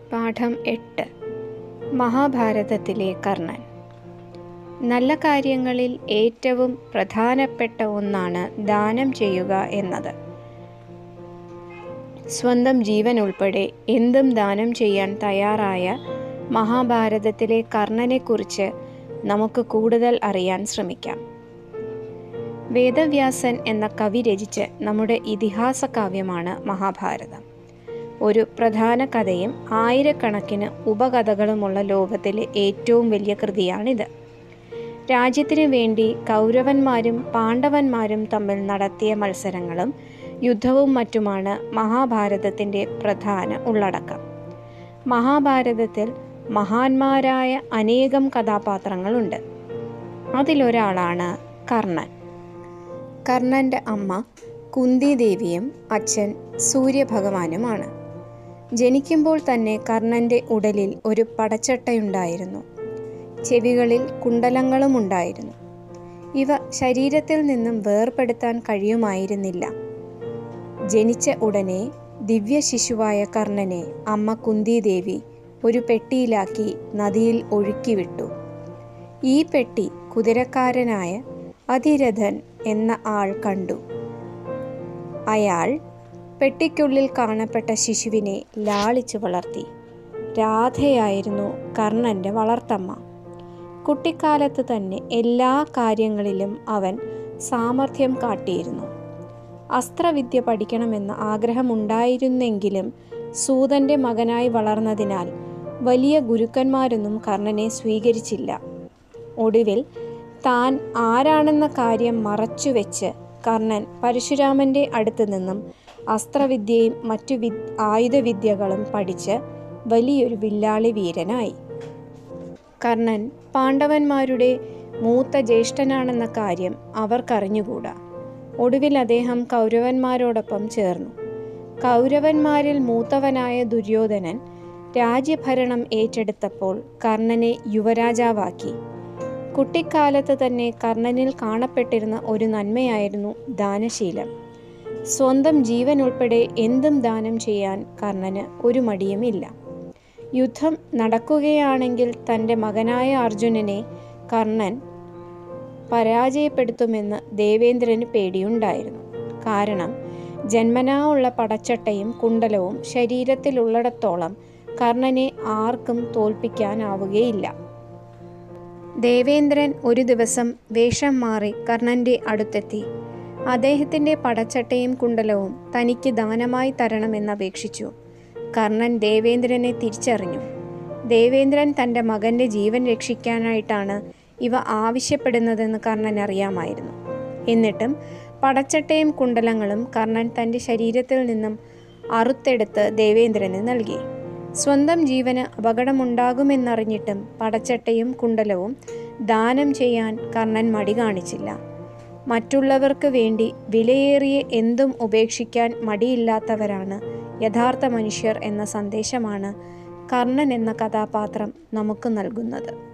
പാഠം എട്ട് മഹാഭാരതത്തിലെ കർണൻ നല്ല കാര്യങ്ങളിൽ ഏറ്റവും പ്രധാനപ്പെട്ട ഒന്നാണ് ദാനം ചെയ്യുക എന്നത് സ്വന്തം ജീവൻ ഉൾപ്പെടെ എന്തും ദാനം ചെയ്യാൻ തയ്യാറായ മഹാഭാരതത്തിലെ കർണനെക്കുറിച്ച് നമുക്ക് കൂടുതൽ അറിയാൻ ശ്രമിക്കാം വേദവ്യാസൻ എന്ന കവി രചിച്ച് നമ്മുടെ ഇതിഹാസ കാവ്യമാണ് മഹാഭാരതം ഒരു പ്രധാന കഥയും ആയിരക്കണക്കിന് ഉപകഥകളുമുള്ള ലോകത്തിലെ ഏറ്റവും വലിയ കൃതിയാണിത് രാജ്യത്തിനു വേണ്ടി കൗരവന്മാരും പാണ്ഡവന്മാരും തമ്മിൽ നടത്തിയ മത്സരങ്ങളും യുദ്ധവും മറ്റുമാണ് മഹാഭാരതത്തിൻ്റെ പ്രധാന ഉള്ളടക്കം മഹാഭാരതത്തിൽ മഹാന്മാരായ അനേകം കഥാപാത്രങ്ങളുണ്ട് അതിലൊരാളാണ് കർണൻ കർണൻ്റെ അമ്മ കുന്തി ദേവിയും അച്ഛൻ സൂര്യഭഗവാനുമാണ് ജനിക്കുമ്പോൾ തന്നെ കർണൻ്റെ ഉടലിൽ ഒരു പടച്ചട്ടയുണ്ടായിരുന്നു ചെവികളിൽ കുണ്ടലങ്ങളും ഉണ്ടായിരുന്നു ഇവ ശരീരത്തിൽ നിന്നും വേർപെടുത്താൻ കഴിയുമായിരുന്നില്ല ജനിച്ച ഉടനെ ദിവ്യ ശിശുവായ കർണനെ അമ്മ കുന്തിദേവി ഒരു പെട്ടിയിലാക്കി നദിയിൽ ഒഴുക്കിവിട്ടു ഈ പെട്ടി കുതിരക്കാരനായ അതിരഥൻ എന്ന ആൾ കണ്ടു അയാൾ പെട്ടിക്കുള്ളിൽ കാണപ്പെട്ട ശിശുവിനെ ലാളിച്ചു വളർത്തി രാധയായിരുന്നു കർണൻ്റെ വളർത്തമ്മ കുട്ടിക്കാലത്ത് തന്നെ എല്ലാ കാര്യങ്ങളിലും അവൻ സാമർഥ്യം കാട്ടിയിരുന്നു അസ്ത്രവിദ്യ പഠിക്കണമെന്ന ആഗ്രഹമുണ്ടായിരുന്നെങ്കിലും സൂതൻ്റെ മകനായി വളർന്നതിനാൽ വലിയ ഗുരുക്കന്മാരൊന്നും കർണനെ സ്വീകരിച്ചില്ല ഒടുവിൽ താൻ ആരാണെന്ന കാര്യം മറച്ചുവെച്ച് കർണൻ പരശുരാമൻ്റെ അടുത്ത് നിന്നും അസ്ത്രവിദ്യയും മറ്റു വി ആയുധവിദ്യകളും പഠിച്ച് വലിയൊരു വില്ലാളി വീരനായി കർണൻ പാണ്ഡവന്മാരുടെ മൂത്ത ജ്യേഷ്ഠനാണെന്ന കാര്യം അവർക്കറിഞ്ഞുകൂടാ ഒടുവിൽ അദ്ദേഹം കൗരവന്മാരോടൊപ്പം ചേർന്നു കൗരവന്മാരിൽ മൂത്തവനായ ദുര്യോധനൻ രാജ്യഭരണം ഏറ്റെടുത്തപ്പോൾ കർണനെ യുവരാജാവാക്കി കുട്ടിക്കാലത്ത് തന്നെ കർണനിൽ കാണപ്പെട്ടിരുന്ന ഒരു നന്മയായിരുന്നു ദാനശീലം സ്വന്തം ജീവൻ ഉൾപ്പെടെ എന്തും ദാനം ചെയ്യാൻ കർണന് ഒരു മടിയുമില്ല യുദ്ധം നടക്കുകയാണെങ്കിൽ തൻ്റെ മകനായ അർജുനനെ കർണൻ പരാജയപ്പെടുത്തുമെന്ന് ദേവേന്ദ്രന് പേടിയുണ്ടായിരുന്നു കാരണം ജന്മനാ ഉള്ള പടച്ചട്ടയും കുണ്ടലവും ശരീരത്തിലുള്ളിടത്തോളം കർണനെ ആർക്കും തോൽപ്പിക്കാനാവുകയില്ല ദേവേന്ദ്രൻ ഒരു ദിവസം വേഷം മാറി കർണൻ്റെ അടുത്തെത്തി അദ്ദേഹത്തിൻ്റെ പടച്ചട്ടയും കുണ്ടലവും തനിക്ക് ദാനമായി തരണമെന്നപേക്ഷിച്ചു കർണൻ ദേവേന്ദ്രനെ തിരിച്ചറിഞ്ഞു ദേവേന്ദ്രൻ തൻ്റെ മകൻ്റെ ജീവൻ രക്ഷിക്കാനായിട്ടാണ് ഇവ ആവശ്യപ്പെടുന്നതെന്ന് കർണൻ അറിയാമായിരുന്നു എന്നിട്ടും പടച്ചട്ടയും കുണ്ടലങ്ങളും കർണൻ തൻ്റെ ശരീരത്തിൽ നിന്നും അറുത്തെടുത്ത് ദേവേന്ദ്രന് നൽകി സ്വന്തം ജീവന് അപകടമുണ്ടാകുമെന്നറിഞ്ഞിട്ടും പടച്ചട്ടയും കുണ്ടലവും ദാനം ചെയ്യാൻ കർണൻ മടി കാണിച്ചില്ല മറ്റുള്ളവർക്ക് വേണ്ടി വിലയേറിയ എന്തും ഉപേക്ഷിക്കാൻ മടിയില്ലാത്തവരാണ് യഥാർത്ഥ മനുഷ്യർ എന്ന സന്ദേശമാണ് കർണൻ എന്ന കഥാപാത്രം നമുക്ക് നൽകുന്നത്